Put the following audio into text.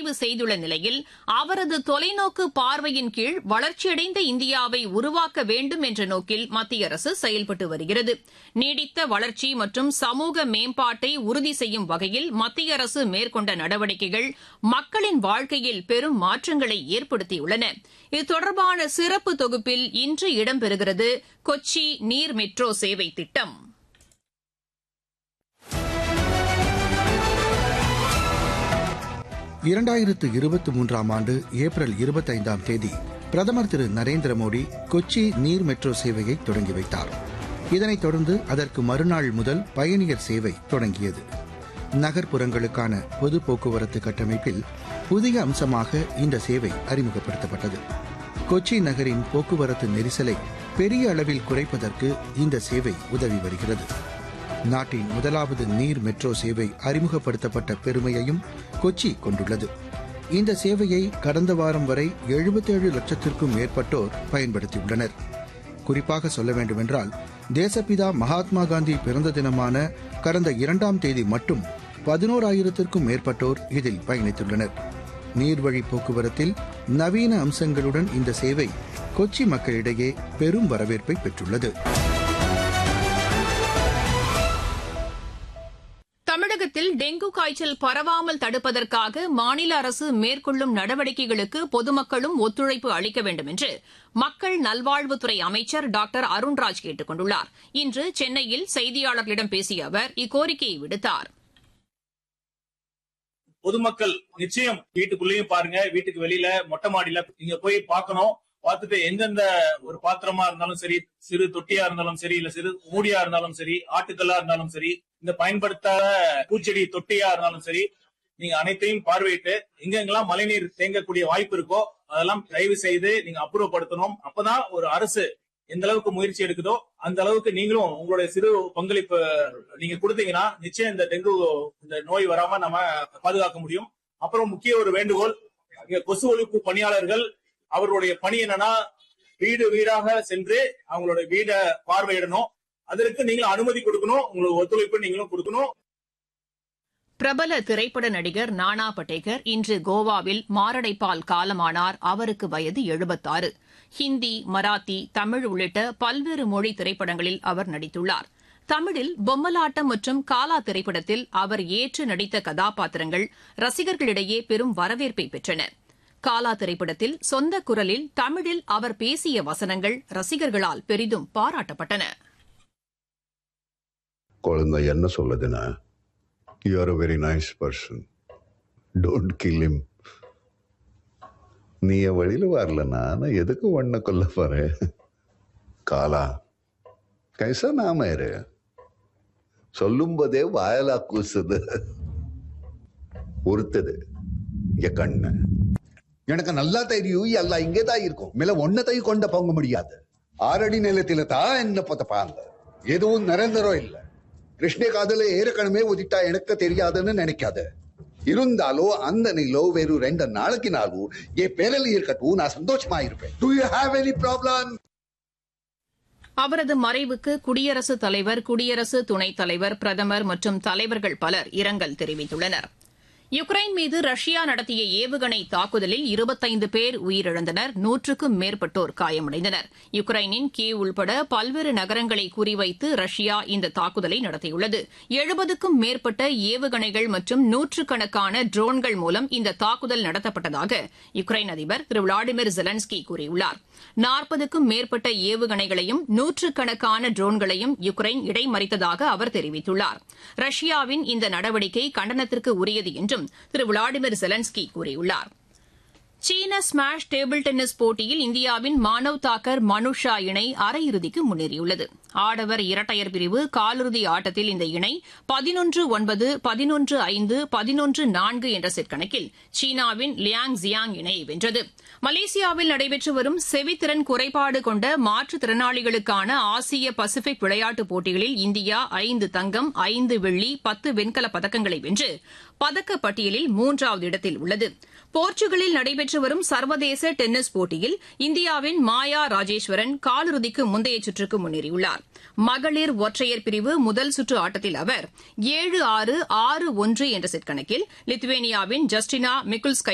நிறைவு செய்துள்ள நிலையில் அவரது தொலைநோக்கு பார்வையின் கீழ் வளர்ச்சியடைந்த இந்தியாவை உருவாக்க வேண்டும் என்ற நோக்கில் மத்திய அரசு செயல்பட்டு வருகிறது நீடித்த வளர்ச்சி மற்றும் சமூக மேம்பாட்டை உறுதி செய்யும் வகையில் மத்திய அரசு மேற்கொண்ட நடவடிக்கைகள் மக்களின் வாழ்க்கையில் பெரும் மாற்றங்களை ஏற்படுத்தியுள்ளன இது தொடர்பான சிறப்பு தொகுப்பில் இன்று இடம்பெறுகிறது கொச்சி நீர் மெட்ரோ சேவை திட்டம் இரண்டாயிரத்து இருபத்தி மூன்றாம் ஆண்டு ஏப்ரல் இருபத்தைந்தாம் தேதி பிரதமர் திரு நரேந்திர மோடி கொச்சி நீர் மெட்ரோ சேவையை தொடங்கி வைத்தார் இதனைத் தொடர்ந்து அதற்கு மறுநாள் முதல் பயணியர் சேவை தொடங்கியது நகர்ப்புறங்களுக்கான பொது போக்குவரத்து கட்டமைப்பில் புதிய அம்சமாக இந்த சேவை அறிமுகப்படுத்தப்பட்டது கொச்சி நகரின் போக்குவரத்து நெரிசலை பெரிய அளவில் குறைப்பதற்கு இந்த சேவை உதவி வருகிறது நாட்டின் முதலாவது நீர் மெட்ரோ சேவை அறிமுகப்படுத்தப்பட்ட பெருமையையும் கொச்சி கொண்டுள்ளது இந்த சேவையை கடந்த வாரம் வரை எழுபத்தேழு லட்சத்திற்கும் மேற்பட்டோர் பயன்படுத்தியுள்ளனர் குறிப்பாக சொல்ல வேண்டுமென்றால் தேசப்பிதா மகாத்மா காந்தி பிறந்த தினமான கடந்த இரண்டாம் தேதி மட்டும் பதினோராயிரத்திற்கும் மேற்பட்டோர் இதில் பயணித்துள்ளனர் நீர்வழி போக்குவரத்தில் நவீன அம்சங்களுடன் இந்த சேவை கொச்சி மக்களிடையே பெரும் வரவேற்பை பெற்றுள்ளது தமிழகத்தில் டெங்கு காய்ச்சல் பரவாமல் தடுப்பதற்காக மாநில அரசு மேற்கொள்ளும் நடவடிக்கைகளுக்கு பொதுமக்களும் ஒத்துழைப்பு அளிக்க வேண்டும் என்று மக்கள் நல்வாழ்வுத்துறை அமைச்சர் டாக்டர் அருண்ராஜ் கேட்டுக் கொண்டுள்ளார் இன்று சென்னையில் செய்தியாளர்களிடம் பேசிய அவர் இக்கோரிக்கையை விடுத்தார் பொதுமக்கள் நிச்சயம் வீட்டுக்குள்ளேயும் பாருங்க வீட்டுக்கு வெளியில மொட்டை மாடியில நீங்க போய் பார்க்கணும் பார்த்துட்டு எந்தெந்த ஒரு பாத்திரமா இருந்தாலும் சரி சிறு தொட்டியா இருந்தாலும் சரி இல்ல சிறு மூடியா இருந்தாலும் சரி ஆட்டுக்கல்லா இருந்தாலும் சரி இந்த பயன்படுத்தாத பூச்செடி தொட்டியா இருந்தாலும் சரி நீங்க அனைத்தையும் பார்வையிட்டு எங்கெங்கெல்லாம் மழைநீர் தேங்கக்கூடிய வாய்ப்பு இருக்கோ அதெல்லாம் தயவு செய்து நீங்க அப்புறப்படுத்தணும் அப்பதான் ஒரு அரசு எந்த அளவுக்கு முயற்சி எடுக்குதோ அந்த அளவுக்கு நீங்களும் உங்களுடைய சிறு பங்களிப்பு நீங்க கொடுத்தீங்கன்னா நிச்சயம் இந்த டெங்கு இந்த நோய் வராம நம்ம பாதுகாக்க முடியும் அப்புறம் முக்கிய ஒரு வேண்டுகோள் இங்க கொசு ஒழிப்பு பணியாளர்கள் அவர்களுடைய பணி என்னன்னா வீடு வீடாக சென்று அவங்களுடைய வீடை பார்வையிடணும் அதற்கு நீங்களும் அனுமதி கொடுக்கணும் உங்களுக்கு ஒத்துழைப்பு நீங்களும் கொடுக்கணும் பிரபல திரைப்பட நடிகர் நானா பட்டேகர் இன்று கோவாவில் மாரடைப்பால் காலமானார் அவருக்கு வயது எழுபத்தாறு ஹிந்தி மராத்தி தமிழ் உள்ளிட்ட பல்வேறு மொழி திரைப்படங்களில் அவர் நடித்துள்ளார் தமிழில் பொம்மலாட்டம் மற்றும் காலா திரைப்படத்தில் அவர் ஏற்று நடித்த கதாபாத்திரங்கள் ரசிகர்களிடையே பெரும் வரவேற்பை பெற்றன காலா திரைப்படத்தில் சொந்த குரலில் தமிழில் அவர் பேசிய வசனங்கள் ரசிகர்களால் பெரிதும் பாராட்டப்பட்டன குழந்தை என்ன சொல்லுதுன்னா you are a very nice person don't kill him நீ என் வழியில் வரலன்னா நான் எதுக்கு ஒன்ன கொல்ல போறேன் காலா கைசா நாம இரு சொல்லும் போதே வாயலா கூசுது உறுத்துது என் கண்ணு எனக்கு நல்லா தெரியும் எல்லாம் இங்கே தான் இருக்கும் மேல ஒன்னத்தையும் கொண்ட போங்க முடியாது ஆறடி நிலத்தில தான் என்ன புதப்பாங்க எதுவும் நிரந்தரம் இல்லை கிருஷ்ண காதல ஏற்கனவே உதிட்டா எனக்கு தெரியாதுன்னு நினைக்காத இருந்தாலும் அந்த நிலோ வெறும் ரெண்டு நாளைக்கு நாளும் என் பேரல் இருக்கட்டும் நான் சந்தோஷமா இருப்பேன் do you have any problem அவரது மறைவுக்கு குடியரசுத் தலைவர் குடியரசு துணைத் தலைவர் பிரதமர் மற்றும் தலைவர்கள் பலர் இரங்கல் தெரிவித்துள்ளனர் யுக்ரைன் மீது ரஷ்யா நடத்திய ஏவுகணை தாக்குதலில் இருபத்தைந்து பேர் உயிரிழந்தனர் நூற்றுக்கும் மேற்பட்டோர் காயமடைந்தனர் யுக்ரைனின் கீவ் உள்பட பல்வேறு நகரங்களை குறிவைத்து ரஷ்யா இந்த தாக்குதலை நடத்தியுள்ளது எழுபதுக்கும் மேற்பட்ட ஏவுகணைகள் மற்றும் நூற்றுக்கணக்கான ட்ரோன்கள் மூலம் இந்த தாக்குதல் நடத்தப்பட்டதாக யுக்ரைன் அதிபர் திரு விளாடிமிர் ஜெலன்ஸ்கி கூறியுள்ளார் நாற்பதுக்கும் மேற்பட்ட ஏவுகணைகளையும் நூற்றுக்கணக்கான ட்ரோன்களையும் யுக்ரைன் இடைமறித்ததாக அவர் தெரிவித்துள்ளார் ரஷ்யாவின் இந்த நடவடிக்கை கண்டனத்திற்கு உரியது என்றும் திரு விளாடிமிர் ஜெலன்ஸ்கி கூறியுள்ளார் சீன ஸ்மாஷ் டேபிள் டென்னிஸ் போட்டியில் இந்தியாவின் மானவ் தாக்கர் மனுஷா இணை அரையிறுதிக்கு முன்னேறியுள்ளது ஆடவர் இரட்டையர் பிரிவு காலிறுதி ஆட்டத்தில் இந்த இணை பதினொன்று ஒன்பது பதினொன்று ஐந்து பதினொன்று நான்கு என்ற செட் கணக்கில் சீனாவின் லியாங் ஜியாங் இணையை வென்றது மலேசியாவில் நடைபெற்று வரும் செவித்திறன் குறைபாடு கொண்ட மாற்றுத்திறனாளிகளுக்கான ஆசிய பசிபிக் விளையாட்டுப் போட்டிகளில் இந்தியா ஐந்து தங்கம் ஐந்து வெள்ளி பத்து வெண்கலப் பதக்கங்களை வென்று பதக்கப் பட்டியலில் மூன்றாவது இடத்தில் உள்ளது போர்ச்சுகலில் நடைபெற்று வரும் சர்வதேச டென்னிஸ் போட்டியில் இந்தியாவின் மாயா ராஜேஸ்வரன் காலிறுதிக்கு முந்தைய சுற்றுக்கு முன்னேறியுள்ளார் மகளிர் ஒற்றையர் பிரிவு முதல் சுற்று ஆட்டத்தில் அவர் ஏழு ஆறு ஆறு ஒன்று என்ற செட் கணக்கில் லித்துவேனியாவின் ஜஸ்டினா மிக்குல்ஸ்கை